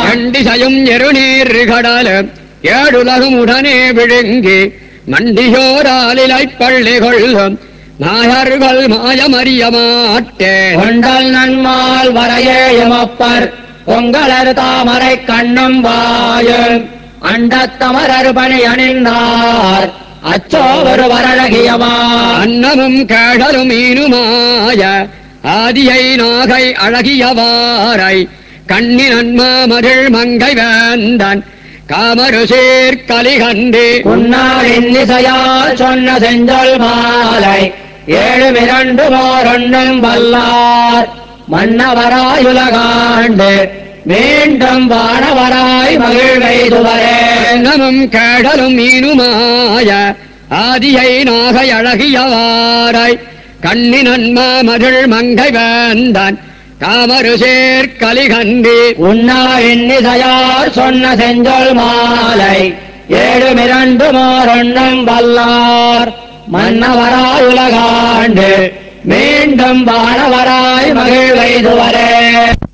கண்டிசையும் எருநீர் கடல ஏழுலகும் உடனே விழுங்கி மண்டியோராலிலை பள்ளி கொள்ளும் நாயர்கள் மாயமறிய மாட்டேன் கொண்டல் நன்மால் வரையேயுமப்பர் பொங்கலர் தாமரை கண்ணும் வாயும் அண்டத்தமரர் பணி அணிந்தார் அச்சோ ஒரு வரழகியமா அன்னமும் கேடலும் மீனுமாய ஆதியை நாகை அழகியவாரை கண்ணி நன்மா மதில் மங்கை வேந்தன் காமரு சீர்கலி கண்டு உன்னாரின் இசையால் சொன்ன செஞ்சொல் மாலை ஏழு இரண்டு மோரொன்னும் வல்லார் மன்னவராயுலகாண்டு மீண்டும் வானவராய் மகிழ்வைதுவரே அன்னமும் கேடலும் மீனுமாய ஆதியை நாகை அழகியவாரை கண்ணி நன்மா மதில் மங்கை வேந்தன் காமரு சீர்கலி கண்டு உன்னாரின் இசையால் சொன்ன செஞ்சொல் மாலை ஏழு இரண்டு மோரொன்னும் வல்லார் மன்னவராயுலகாண்டு மீண்டும் வானவராய் மகிழ்வைதுவரே